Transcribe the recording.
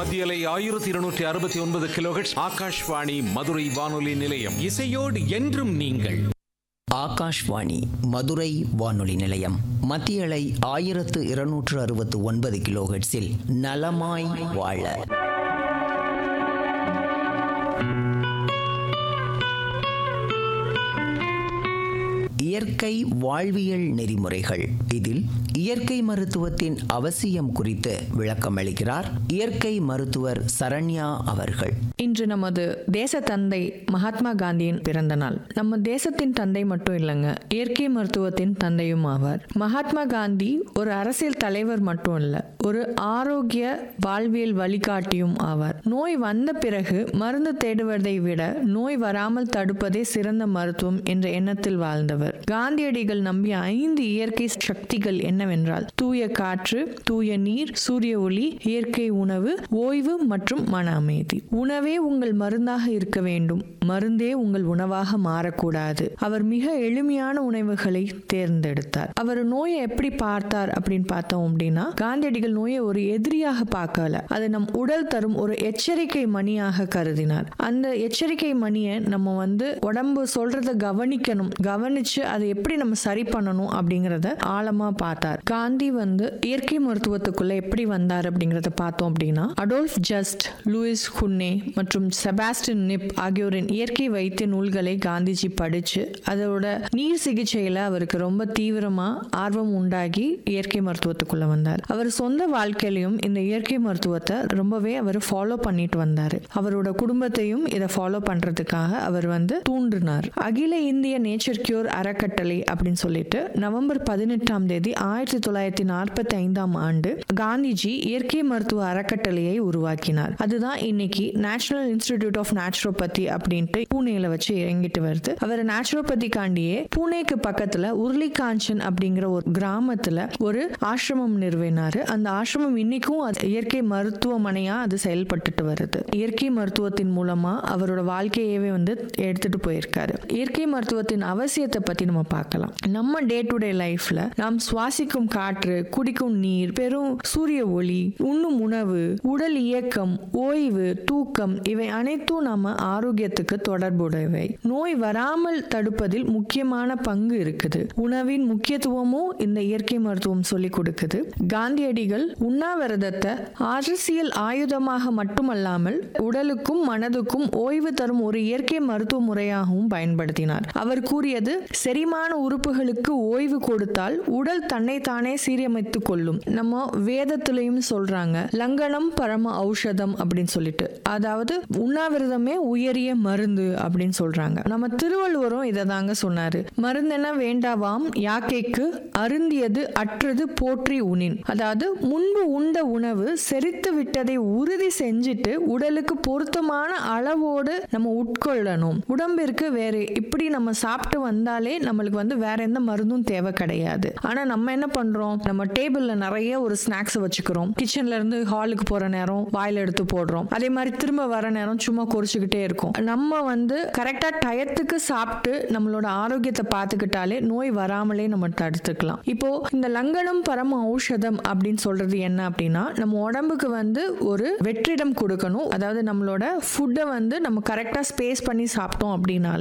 மத்தியலை ஆயிரத்தி இருநூற்றி அறுபத்தி ஒன்பது கிலோஹெட்ஸ் ஆகாஷ்வாணி மதுரை வானொலி நிலையம் இசையோடு என்றும் நீங்கள் ஆகாஷ்வாணி மதுரை வானொலி நிலையம் மத்திய அலை ஆயிரத்து இருநூற்று அறுபத்து ஒன்பது கிலோஹெட்ஸில் நலமாய் வாழ இயற்கை வாழ்வியல் நெறிமுறைகள் இதில் இயற்கை மருத்துவத்தின் அவசியம் குறித்து விளக்கம் அளிக்கிறார் இயற்கை மருத்துவர் சரண்யா அவர்கள் இன்று நமது தேச தந்தை மகாத்மா காந்தியின் பிறந்த நாள் நம்ம தேசத்தின் தந்தை மட்டும் இல்லைங்க இயற்கை மருத்துவத்தின் தந்தையும் ஆவார் மகாத்மா காந்தி ஒரு அரசியல் தலைவர் மட்டும் இல்ல ஒரு ஆரோக்கிய வாழ்வியல் வழிகாட்டியும் ஆவார் நோய் வந்த பிறகு மருந்து தேடுவதை விட நோய் வராமல் தடுப்பதே சிறந்த மருத்துவம் என்ற எண்ணத்தில் வாழ்ந்தவர் காந்தியடிகள் நம்பிய ஐந்து இயற்கை சக்திகள் என்னவென்றால் தூய காற்று தூய நீர் சூரிய ஒளி இயற்கை உணவு ஓய்வு மற்றும் மன அமைதி உணவே உங்கள் மருந்தாக இருக்க வேண்டும் மருந்தே உங்கள் உணவாக மாறக்கூடாது அவர் மிக எளிமையான உணவுகளை தேர்ந்தெடுத்தார் அவர் நோயை எப்படி பார்த்தார் அப்படின்னு பார்த்தோம் அப்படின்னா காந்தியடிகள் நோயை ஒரு எதிரியாக பார்க்கல அது நம் உடல் தரும் ஒரு எச்சரிக்கை மணியாக கருதினார் அந்த எச்சரிக்கை மணியை நம்ம வந்து உடம்பு சொல்றத கவனிக்கணும் கவனிச்சு அதை எப்படி நம்ம சரி பண்ணணும் அப்படிங்கிறத ஆழமா பார்த்தார் காந்தி வந்து இயற்கை மருத்துவத்துக்குள்ள எப்படி வந்தார் அப்படிங்கிறத பார்த்தோம் அப்படின்னா அடோல்ஃப் ஜஸ்ட் லூயிஸ் ஹுன்னே மற்றும் செபாஸ்டின் நிப் ஆகியோரின் இயற்கை வைத்திய நூல்களை காந்திஜி படிச்சு அதோட நீர் சிகிச்சையில அவருக்கு ரொம்ப தீவிரமா ஆர்வம் உண்டாகி இயற்கை மருத்துவத்துக்குள்ள வந்தார் அவர் சொந்த வாழ்க்கையிலையும் இந்த இயற்கை மருத்துவத்தை ரொம்பவே அவர் ஃபாலோ பண்ணிட்டு வந்தாரு அவரோட குடும்பத்தையும் இதை ஃபாலோ பண்றதுக்காக அவர் வந்து தூண்டினார் அகில இந்திய நேச்சர் கியூர் அறக்கட்டளை அப்படின்னு சொல்லிட்டு நவம்பர் பதினெட்டாம் தேதி ஆயிரத்தி தொள்ளாயிரத்தி நாற்பத்தி ஐந்தாம் ஆண்டு காந்திஜி இயற்கை மருத்துவ அறக்கட்டளையை உருவாக்கினார் அதுதான் இன்னைக்கு நேஷனல் இன்ஸ்டிடியூட் ஆஃப் நேச்சுரோபதி அப்படின்ட்டு பூனேல வச்சு இறங்கிட்டு வருது அவர் நேச்சுரோபதிக்காண்டியே பூனேக்கு பக்கத்துல உருளிகாஞ்சன் அப்படிங்கிற ஒரு கிராமத்துல ஒரு ஆசிரமம் நிறுவினாரு அந்த ஆசிரமம் இன்னைக்கும் அது இயற்கை மருத்துவமனையா அது செயல்பட்டுட்டு வருது இயற்கை மருத்துவத்தின் மூலமா அவரோட வாழ்க்கையவே வந்து எடுத்துட்டு போயிருக்காரு இயற்கை மருத்துவத்தின் அவசியத்தை பத்தி நம்ம பார்க்கலாம் நம்ம டே டு டே லைஃப்ல நாம் சுவாசிக்கும் காற்று குடிக்கும் நீர் பெரும் சூரிய ஒளி உண்ணும் உணவு உடல் இயக்கம் ஓய்வு தூக்கம் இவை அனைத்தும் நம்ம ஆரோக்கியத்துக்கு தொடர்புடையவை நோய் வராமல் தடுப்பதில் முக்கியமான பங்கு இருக்குது உணவின் முக்கியத்துவமும் இந்த இயற்கை மருத்துவம் சொல்லி கொடுக்குது காந்தியடிகள் உண்ணாவிரதத்தை அரசியல் ஆயுதமாக மட்டுமல்லாமல் உடலுக்கும் மனதுக்கும் ஓய்வு தரும் ஒரு இயற்கை மருத்துவ முறையாகவும் பயன்படுத்தினார் அவர் கூறியது செரிமான உறுப்புகளுக்கு ஓய்வு கொடுத்தால் உடல் தன்னைத்தானே சீரமைத்துக் கொள்ளும் நம்ம வேதத்திலையும் சொல்றாங்க லங்கனம் பரம ஔஷதம் அப்படின்னு சொல்லிட்டு அதாவது உண்ணாவிரதமே உயரிய மருந்து அப்படின்னு சொல்றாங்க நம்ம திருவள்ளுவரும் இதை தாங்க சொன்னாரு மருந்தென வேண்டாவாம் யாக்கைக்கு அருந்தியது அற்றது போற்றி உணின் அதாவது முன்பு உண்ட உணவு செரித்து விட்டதை உறுதி செஞ்சுட்டு உடலுக்கு பொருத்தமான அளவோடு நம்ம உட்கொள்ளணும் உடம்பிற்கு வேற இப்படி நம்ம சாப்பிட்டு வந்தாலே நம்மளுக்கு வந்து வேற எந்த மருந்தும் தேவை கிடையாது ஆனா நம்ம என்ன பண்றோம் நம்ம டேபிள்ல நிறைய ஒரு ஸ்நாக்ஸ் வச்சுக்கிறோம் கிச்சன்ல இருந்து ஹாலுக்கு போற நேரம் வாயில எடுத்து போடுறோம் அதே மாதிரி திரும்ப வர நேரம் சும்மா குறிச்சுக்கிட்டே இருக்கும் நம்ம வந்து கரெக்டா டயத்துக்கு சாப்பிட்டு நம்மளோட ஆரோக்கியத்தை பார்த்துக்கிட்டாலே நோய் வராமலே நம்ம தடுத்துக்கலாம் இப்போ இந்த லங்கனம் பரம ஔஷதம் அப்படின்னு சொல்றது என்ன அப்படின்னா நம்ம உடம்புக்கு வந்து ஒரு வெற்றிடம் கொடுக்கணும் அதாவது நம்மளோட ஃபுட்டை வந்து நம்ம கரெக்டா ஸ்பேஸ் பண்ணி சாப்பிட்டோம் அப்படின்னாலே